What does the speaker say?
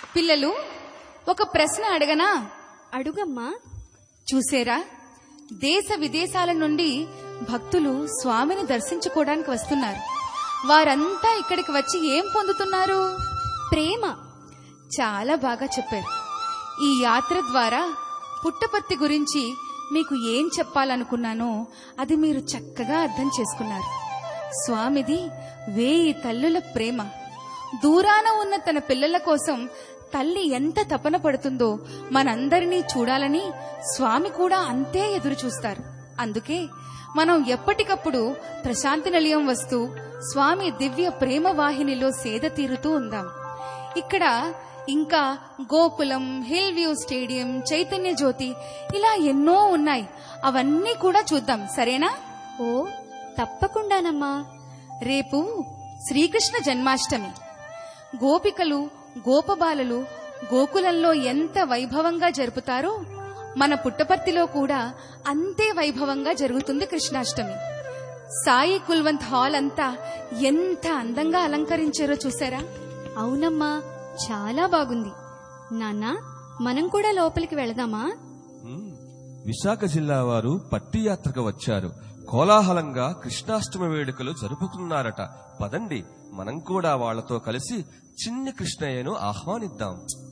పిల్లలు ఒక ప్రశ్న అడగనా అడుగమ్మా చూసేరా దేశ విదేశాల నుండి భక్తులు స్వామిని దర్శించుకోవడానికి వస్తున్నారు వారంతా ఇక్కడికి వచ్చి ఏం పొందుతున్నారు ప్రేమ చాలా బాగా చెప్పారు ఈ యాత్ర ద్వారా పుట్టపర్తి గురించి మీకు ఏం చెప్పాలనుకున్నానో అది మీరు చక్కగా అర్థం చేసుకున్నారు స్వామిది వేయి తల్లుల ప్రేమ దూరాన ఉన్న తన పిల్లల కోసం తల్లి ఎంత తపన పడుతుందో మనందరినీ చూడాలని స్వామి కూడా అంతే ఎదురు చూస్తారు అందుకే మనం ఎప్పటికప్పుడు ప్రశాంతి నిలయం వస్తూ స్వామి దివ్య ప్రేమ వాహినిలో సేద తీరుతూ ఉందాం ఇక్కడ ఇంకా Gokulam hill view stadium Chaitanya Jyothi ఇలా ఎన్నో ఉన్నాయి అవన్నీ కూడా చూద్దాం సరేనా ఓ తప్పకుండానమ్మా రేపు శ్రీకృష్ణ జన్మాష్టమి గోపికలు గోపబాలలు గోకులంలో ఎంత వైభవంగా జరుపుతారో మన పుట్టపర్తిలో కూడా అంతే వైభవంగా జరుగుతుంది కృష్ణాష్టమి సాయి కుల్వంత్ హాల్ అంతా ఎంత అందంగా అలంకరించారో చూసారా అవునమ్మా చాలా బాగుంది నాన్న మనం కూడా లోపలికి వెళదామా మ్మ్. విశాఖ జిల్లా వారు పట్టి యాత్రకు వచ్చారు కోలాహలంగా కృష్ణాష్టమి వేడుకలు జరుపుకున్నారట పదండి మనం కూడా వాళ్ళతో కలిసి చిన్ని కృష్ణయ్యను ఆహ్వానిద్దాం